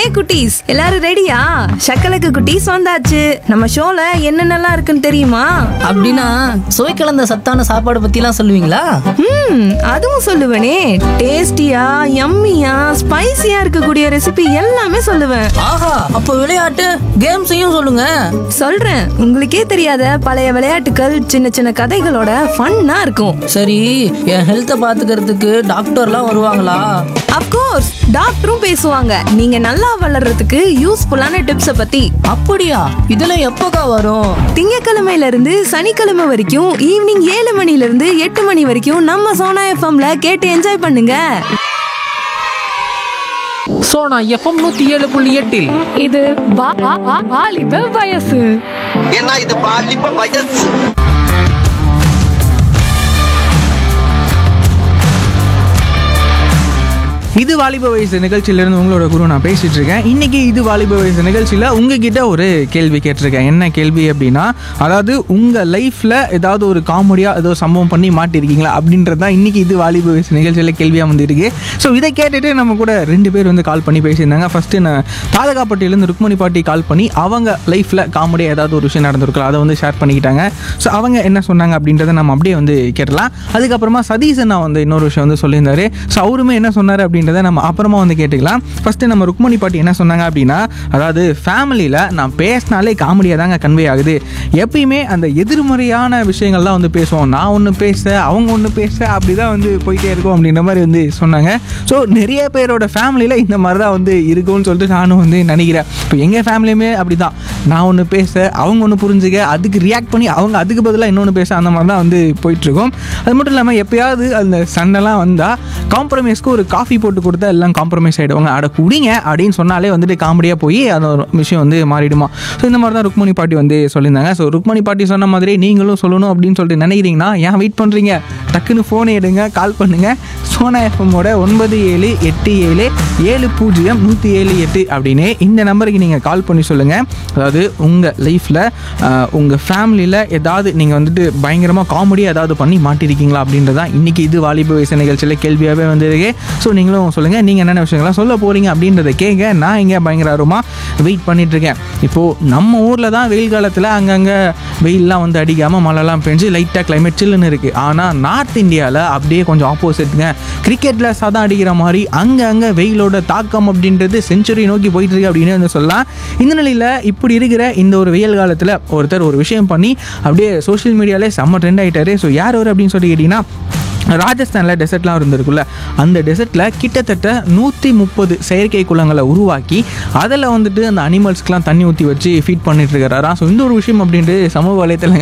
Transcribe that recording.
ஹே குட்டீஸ் எல்லாரும் ரெடியா சக்கலக்கு குட்டீஸ் வந்தாச்சு நம்ம ஷோல என்னென்னலாம் இருக்குன்னு தெரியுமா அப்படின்னா சுவை கலந்த சத்தான சாப்பாடு பத்திலாம் சொல்லுவீங்களா ம் அதுவும் சொல்லுவேனே டேஸ்டியா யம்மியா ஸ்பைசியா இருக்கக்கூடிய ரெசிபி எல்லாமே சொல்லுவேன் ஆஹா அப்போ விளையாட்டு கேம்ஸையும் சொல்லுங்க சொல்றேன் உங்களுக்கே தெரியாத பழைய விளையாட்டுகள் சின்ன சின்ன கதைகளோட ஃபன்னா இருக்கும் சரி என் ஹெல்த்தை பாத்துக்கிறதுக்கு டாக்டர்லாம் வருவாங்களா அப்கோர்ஸ் டாக்டரும் பேசுவாங்க நீங்க நல்லா வளர்றதுக்கு யூஸ்ஃபுல்லான டிப்ஸை பத்தி அப்படியா இதெல்லாம் எப்போக்கா வரும் திங்கக்கிழமையில இருந்து சனிக்கிழமை வரைக்கும் ஈவினிங் ஏழு மணில இருந்து எட்டு மணி வரைக்கும் நம்ம சோனா எஃப்எம்ல கேட்டு என்ஜாய் பண்ணுங்க சோனா எஃப்எம் நூத்தி ஏழு புள்ளி எட்டில் இது வா- வா- வா- வாலிப வயசு ஏன்னா இது பாலிப்ப வயசு இது வாலிப வயசு நிகழ்ச்சியிலிருந்து உங்களோட குரு நான் பேசிட்டு இருக்கேன் இன்னைக்கு இது வாலிப வயசு நிகழ்ச்சியில் உங்ககிட்ட ஒரு கேள்வி கேட்டிருக்கேன் என்ன கேள்வி அப்படின்னா அதாவது உங்கள் லைஃப்பில் ஏதாவது ஒரு காமெடியாக ஏதோ சம்பவம் பண்ணி மாட்டிருக்கீங்களா அப்படின்றது தான் இன்னைக்கு இது வாலிப வயசு நிகழ்ச்சியில் கேள்வியாக வந்திருக்கு ஸோ இதை கேட்டுட்டு நம்ம கூட ரெண்டு பேர் வந்து கால் பண்ணி பேசியிருந்தாங்க ஃபஸ்ட்டு நான் தாதகாப்பட்டியிலேருந்து ருக்மணி பாட்டி கால் பண்ணி அவங்க லைஃப்பில் காமெடியாக ஏதாவது ஒரு விஷயம் நடந்திருக்கலாம் அதை வந்து ஷேர் பண்ணிக்கிட்டாங்க ஸோ அவங்க என்ன சொன்னாங்க அப்படின்றத நம்ம அப்படியே வந்து கேட்டலாம் அதுக்கப்புறமா சதீஷ் நான் வந்து இன்னொரு விஷயம் வந்து சொல்லியிருந்தாரு ஸோ அவருமே என்ன சொன்னார் அப்படின்றத நம்ம அப்புறமா வந்து கேட்டுக்கலாம் ஃபஸ்ட்டு நம்ம ருக்மணி பாட்டி என்ன சொன்னாங்க அப்படின்னா அதாவது ஃபேமிலியில் நான் பேசினாலே காமெடியாக தாங்க கன்வே ஆகுது எப்பயுமே அந்த எதிர்மறையான விஷயங்கள்லாம் வந்து பேசுவோம் நான் ஒன்று பேச அவங்க ஒன்று பேச அப்படி தான் வந்து போயிட்டே இருக்கும் அப்படின்ற மாதிரி வந்து சொன்னாங்க ஸோ நிறைய பேரோட ஃபேமிலியில் இந்த மாதிரி தான் வந்து இருக்கும்னு சொல்லிட்டு நானும் வந்து நினைக்கிறேன் இப்போ எங்கள் ஃபேமிலியுமே அப்படி தான் நான் ஒன்று பேச அவங்க ஒன்று புரிஞ்சுக்க அதுக்கு ரியாக்ட் பண்ணி அவங்க அதுக்கு பதிலாக இன்னொன்று பேச அந்த மாதிரி தான் வந்து போயிட்டுருக்கோம் அது மட்டும் இல்லாமல் எப்பயாவது அந்த சண்டைலாம் வந்தால் காம்ப்ரமைஸ்க்கு ஒரு காஃபி போட்டு கொடுத்தா எல்லாம் காம்ப்ரமைஸ் ஆகிடுவாங்க அட குடிங்க அப்படின்னு சொன்னாலே வந்துட்டு காமெடியாக போய் அந்த ஒரு விஷயம் வந்து மாறிடுமா ஸோ இந்த மாதிரி தான் ருக்மணி பாட்டி வந்து சொல்லியிருந்தாங்க ஸோ ருக்மணி பாட்டி சொன்ன மாதிரி நீங்களும் சொல்லணும் அப்படின்னு சொல்லிட்டு நினைக்கிறீங்கன்னா ஏன் வெயிட் பண்ணுறீங்க டக்குன்னு ஃபோனை எடுங்க கால் பண்ணுங்கள் சோனா எஃப்எம்மோட ஒன்பது ஏழு எட்டு ஏழு ஏழு பூஜ்ஜியம் நூற்றி ஏழு எட்டு அப்படின்னு இந்த நம்பருக்கு நீங்கள் கால் பண்ணி சொல்லுங்கள் அதாவது உங்கள் லைஃப்பில் உங்கள் ஃபேமிலியில் ஏதாவது நீங்கள் வந்துட்டு பயங்கரமாக காமெடியாக ஏதாவது பண்ணி மாட்டிருக்கீங்களா அப்படின்றதான் இன்றைக்கி இது வாலிப வயசு நிகழ்ச்சியில் கேள்வியாகவே வந்திருக்கு ஸோ நீங்களும் சொல்லுங்கள் நீங்கள் என்னென்ன விஷயங்கள்லாம் சொல்ல போகிறீங்க அப்படின்றத கேட்க நான் இங்கே பயங்கர ஆர்வமாக வெயிட் பண்ணிகிட்ருக்கேன் இப்போது நம்ம ஊரில் தான் வெயில் காலத்தில் அங்கங்கே வெயிலெலாம் வந்து அடிக்காமல் மழைலாம் பெஞ்சு லைட்டாக கிளைமேட் சில்லுன்னு இருக்குது ஆனால் நார்த் இந்தியாவில் அப்படியே கொஞ்சம் ஆப்போசிட்டுங்க கிரிக்கெட்டில் சதம் அடிக்கிற மாதிரி அங்கே அங்கே வெயிலோட தாக்கம் அப்படின்றது செஞ்சுரி நோக்கி போயிட்டு இருக்கு அப்படின்னு வந்து சொல்லலாம் இந்த நிலையில் இப்படி இருக்கிற இந்த ஒரு வெயில் காலத்தில் ஒருத்தர் ஒரு விஷயம் பண்ணி அப்படியே சோஷியல் மீடியாலே செம்ம ட்ரெண்ட் ஆகிட்டாரு ஸோ யார் அவர் அப்படின்னு சொல்லி கேட்டிங்கன்னா ராஜஸ்தானில் டெசர்ட்லாம் இருந்திருக்குல்ல அந்த டெசர்ட்டில் கிட்டத்தட்ட நூற்றி முப்பது செயற்கை குளங்களை உருவாக்கி அதில் வந்துட்டு அந்த அனிமல்ஸ்க்குலாம் தண்ணி ஊற்றி வச்சு ஃபீட் பண்ணிட்டு இருக்காரா ஸோ இந்த ஒரு விஷயம் அப்படின்ட்டு சமூக வலைத்தளங்கள்